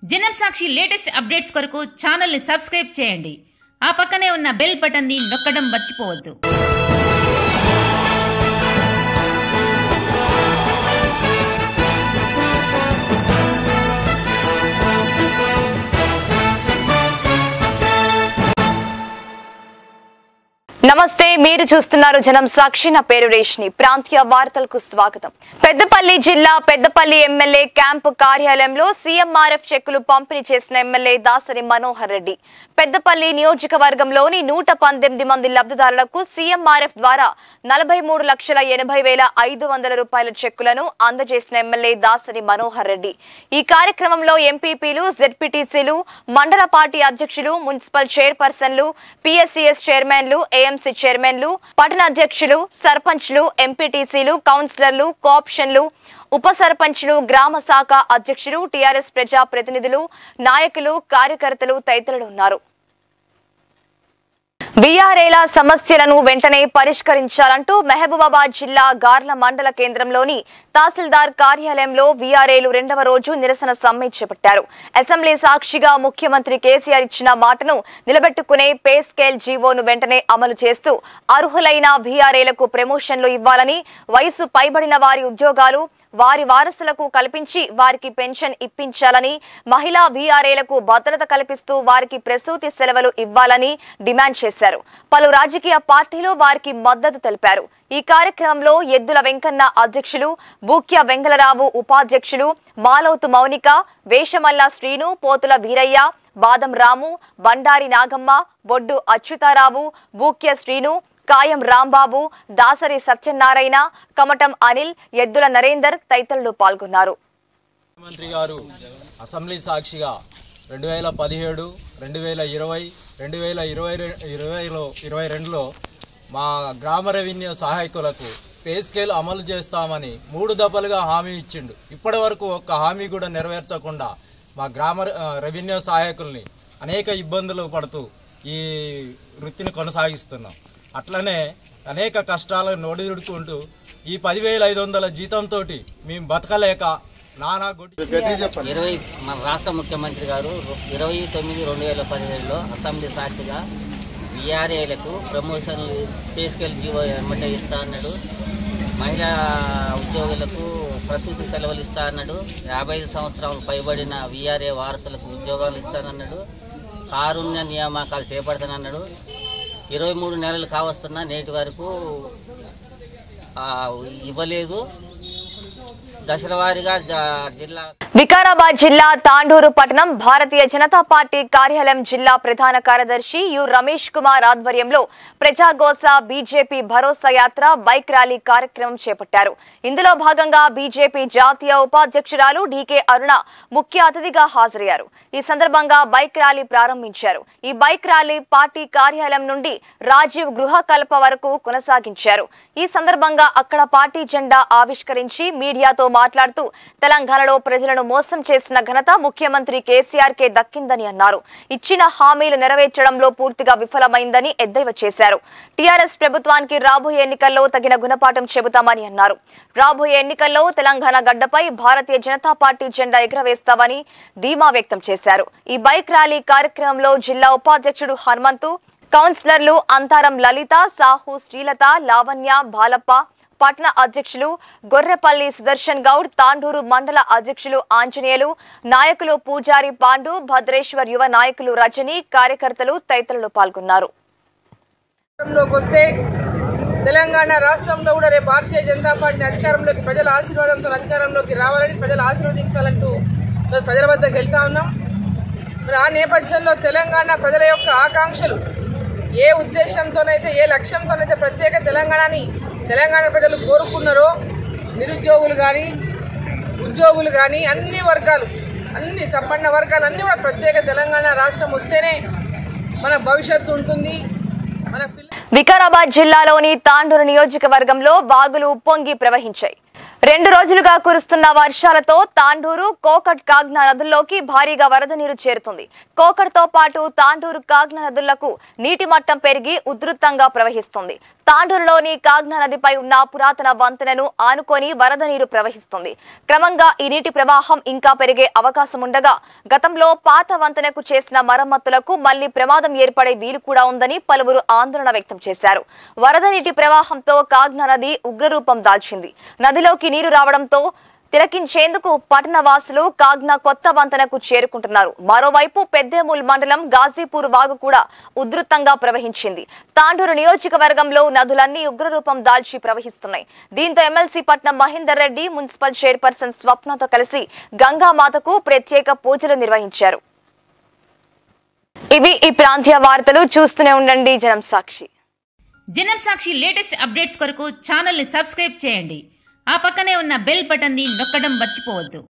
జనం సాక్షి latest updates కొరకు ఛానల్ని సబ్స్క్రైబ్ చేయండి ఆ పక్కనే ఉన్న బెల్ బటన్ని నొక్కడం మర్చిపోవద్దు నమస్తే మీరు చూస్తున్నారు జనం సాక్షి నా పేరు రేష్ని ప్రాంతీయ వార్తలకు స్వాగతం పెద్దపల్లి జిల్లా పెద్దపల్లి ఎమ్మెల్యే క్యాంపు కార్యాలయంలో సీఎంఆర్ఎఫ్ చెక్కులు పంపిణీ చేసిన ఎమ్మెల్యే దాసరి మనోహర్ రెడ్డి పెద్దపల్లి నియోజకవర్గంలోని నూట పంతొమ్మిది మంది లబ్ధిదారులకు సీఎంఆర్ఎఫ్ ద్వారా నలభై మూడు లక్షల ఎనభై వేల ఐదు వందల రూపాయల చెక్కులను అందజేసిన ఎమ్మెల్యే దాసరి మనోహర్ రెడ్డి ఈ కార్యక్రమంలో ఎంపీపీలు జెడ్పీటీసీలు మండల పార్టీ అధ్యక్షులు మున్సిపల్ చైర్పర్సన్లు పిఎస్సిఎస్ చైర్మన్లు ఏఎంసీ చైర్మన్లు పట్టణ అధ్యక్షులు సర్పంచ్లు ఎంపీటీసీలు కౌన్సిలర్లు కోఆప్షన్లు ఉప సర్పంచ్లు గ్రామ శాఖ అధ్యక్షులు టీఆర్ఎస్ ప్రజా ప్రతినిధులు నాయకులు కార్యకర్తలు తదితరులు ఉన్నారు బీఆర్ఏల సమస్యలను వెంటనే పరిష్కరించాలంటూ మహబూబాబాద్ జిల్లా గార్ల మండల కేంద్రంలోని తహసీల్దార్ కార్యాలయంలో వీఆర్ఏలు రెండవ రోజు నిరసన సమ్మె చేపట్టారు అసెంబ్లీ సాక్షిగా ముఖ్యమంత్రి కేసీఆర్ ఇచ్చిన మాటను నిలబెట్టుకునే పే స్కేల్ జీవోను వెంటనే అమలు చేస్తూ అర్హులైన వీఆర్ఏలకు ప్రమోషన్లు ఇవ్వాలని వయసు పైబడిన వారి ఉద్యోగాలు వారి వారసులకు కల్పించి వారికి పెన్షన్ ఇప్పించాలని మహిళా వీఆర్ఏలకు భద్రత కల్పిస్తూ వారికి ప్రసూతి సెలవులు ఇవ్వాలని డిమాండ్ చేశారు పలు రాజకీయ పార్టీలు వారికి మద్దతు తెలిపారు ఈ కార్యక్రమంలో ఎద్దుల వెంకన్న అధ్యక్షులు బూక్య వెంగళరావు ఉపాధ్యక్షులు మాలౌతు మౌనిక వేషమల్ల శ్రీను పోతుల వీరయ్య బాదం రాము బండారి నాగమ్మ బొడ్డు అచ్యుతారావు బూక్య శ్రీను కాయం రాంబాబు దాసరి సత్యనారాయణ కమటం అనిల్ ఎద్దుల నరేందర్ తదితరులు పాల్గొన్నారు ముఖ్యమంత్రి గారు అసెంబ్లీ సాక్షిగా రెండు వేల పదిహేడు రెండు వేల ఇరవై రెండు వేల ఇరవై రె- ఇరవైలో ఇరవై రెండులో మా గ్రామ రెవెన్యూ సహాయకులకు పే స్కేల్ అమలు చేస్తామని మూడు దఫలుగా హామీ ఇచ్చిండు ఇప్పటి వరకు ఒక్క హామీ కూడా నెరవేర్చకుండా మా గ్రామ రె- ఆ, రెవెన్యూ సహాయకుల్ని అనేక ఇబ్బందులు పడుతూ ఈ వృత్తిని కొనసాగిస్తున్నాం అట్లనే అనేక కష్టాలను నోడిదుడుకుంటూ ఈ పదివేల ఐదు వందల జీతంతో మేము బతకలేక నానా గుడి ఇరవై మన రాష్ట్ర ముఖ్యమంత్రి గారు ఇరవై తొమ్మిది రెండు వేల పదిహేడులో అసెంబ్లీ సాక్షిగా విఆర్ఏలకు ప్రమోషన్లు తీసుకెళ్ళి జీవో ఎమ్మటే ఇస్తా అన్నాడు మహిళా ఉద్యోగులకు ప్రసూతి సెలవులు ఇస్తా అన్నాడు యాభై ఐదు సంవత్సరాలు పైబడిన విఆర్ఏ వారసులకు ఉద్యోగాలు ఇస్తానన్నాడు కారుణ్య నియామకాలు చేపడతానన్నాడు ఇరవై మూడు నెలలు కావస్తున్నా నేటి వరకు ఆ, ఇవ్వలేదు దశల వారీగా జ- జిల్లా వికారాబాద్ జిల్లా తాండూరు పట్టణం భారతీయ జనతా పార్టీ కార్యాలయం జిల్లా ప్రధాన కార్యదర్శి యు రమేష్ కుమార్ ఆధ్వర్యంలో ప్రజాగోస బీజేపీ భరోసా యాత్ర బైక్ ర్యాలీ కార్యక్రమం చేపట్టారు ఇందులో భాగంగా బీజేపీ జాతీయ ఉపాధ్యక్షురాలు డీకే అరుణ ముఖ్య అతిథిగా హాజరయ్యారు ఈ సందర్భంగా బైక్ ర్యాలీ ప్రారంభించారు ఈ బైక్ ర్యాలీ పార్టీ కార్యాలయం నుండి రాజీవ్ గృహ కల్ప వరకు కొనసాగించారు ఈ సందర్భంగా అక్కడ పార్టీ జెండా ఆవిష్కరించి మీడియాతో మాట్లాడుతూ తెలంగాణలో ప్రజలను మోసం చేసిన ఘనత ముఖ్యమంత్రి కేసీఆర్ కే దక్కిందని అన్నారు ఇచ్చిన హామీలు నెరవేర్చడంలో పూర్తిగా విఫలమైందని ఎద్దేవా చేశారు టీఆర్ఎస్ ప్రభుత్వానికి రాబోయే ఎన్నికల్లో తగిన గుణపాఠం చెబుతామని అన్నారు రాబోయే ఎన్నికల్లో తెలంగాణ గడ్డపై భారతీయ జనతా పార్టీ జెండా ఎగురవేస్తామని ధీమా వ్యక్తం చేశారు ఈ బైక్ ర్యాలీ కార్యక్రమంలో జిల్లా ఉపాధ్యక్షుడు హనుమంతు కౌన్సిలర్లు అంతారం లలిత సాహు శ్రీలత లావణ్య బాలప్ప పట్న అధ్యక్షులు గొర్రెపల్లి సుదర్శన్ గౌడ్ తాండూరు మండల అధ్యక్షులు ఆంజనేయులు నాయకులు పూజారి పాండు భద్రేశ్వర్ యువ నాయకులు రజని కార్యకర్తలు తదితరులు పాల్గొన్నారు రాష్ట్రంలోకి వస్తే తెలంగాణ రాష్ట్రంలో కూడా రేపు భారతీయ జనతా పార్టీ అధికారంలోకి ప్రజల ఆశీర్వాదంతో అధికారంలోకి రావాలని ప్రజలు ఆశీర్వదించాలంటూ ఈరోజు ప్రజల వద్దకు వెళ్తా ఉన్నాం మరి ఆ నేపథ్యంలో తెలంగాణ ప్రజల యొక్క ఆకాంక్షలు ఏ ఉద్దేశంతోనైతే ఏ లక్ష్యంతోనైతే ప్రత్యేక తెలంగాణని తెలంగాణ ప్రజలు కోరుకున్నారో నిరుద్యోగులు కానీ ఉద్యోగులు కానీ అన్ని వర్గాలు అన్ని సంపన్న వర్గాలు అన్నీ కూడా ప్రత్యేక తెలంగాణ రాష్ట్రం వస్తేనే మన భవిష్యత్తు ఉంటుంది మన పిల్ల వికారాబాద్ జిల్లాలోని తాండూరు నియోజకవర్గంలో వాగులు ఉప్పొంగి ప్రవహించాయి రెండు రోజులుగా కురుస్తున్న వర్షాలతో తాండూరు కోకట్ కాగ్నా నదుల్లోకి భారీగా వరద నీరు చేరుతుంది కోకట్ తో పాటు తాండూరు కాగ్నా నదులకు నీటి మట్టం పెరిగి ఉధృతంగా ప్రవహిస్తుంది తాండూరులోని కాగ్నా నదిపై ఉన్న పురాతన వంతెనను ఆనుకొని వరద నీరు ప్రవహిస్తుంది క్రమంగా ఈ నీటి ప్రవాహం ఇంకా పెరిగే అవకాశం ఉండగా గతంలో పాత వంతెనకు చేసిన మరమ్మతులకు మళ్లీ ప్రమాదం ఏర్పడే వీలు కూడా ఉందని పలువురు ఆందోళన వ్యక్తం చేశారు వరద నీటి ప్రవాహంతో కాగ్నా నది ఉగ్రరూపం దాల్చింది నదిలోకి నీరు రావడంతో తిలకించేందుకు పట్టణ వాసులు కాగ్నా కొత్త వంతెనకు చేరుకుంటున్నారు మరోవైపు పెద్దేమూల్ మండలం గాజీపూర్ వాగు కూడా ఉధృతంగా ప్రవహించింది తాండూరు నియోజకవర్గంలో నదులన్నీ ఉగ్రరూపం దాల్చి ప్రవహిస్తున్నాయి దీంతో MLC Patnam Mahender Reddy municipal chairperson స్వప్నతో కలిసి గంగామాతకు ప్రత్యేక పూజలు నిర్వహించారు ఇవి ఈ ప్రాంతీయ వార్తలు చూస్తూనే ఉండండి జనం సాక్షి జనం సాక్షి లేటెస్ట్ అప్డేట్స్ కొరకు ఛానల్ని సబ్స్క్రైబ్ చేయండి ఆ పక్కనే ఉన్న బెల్ బటన్ని నొక్కడం మర్చిపోవద్దు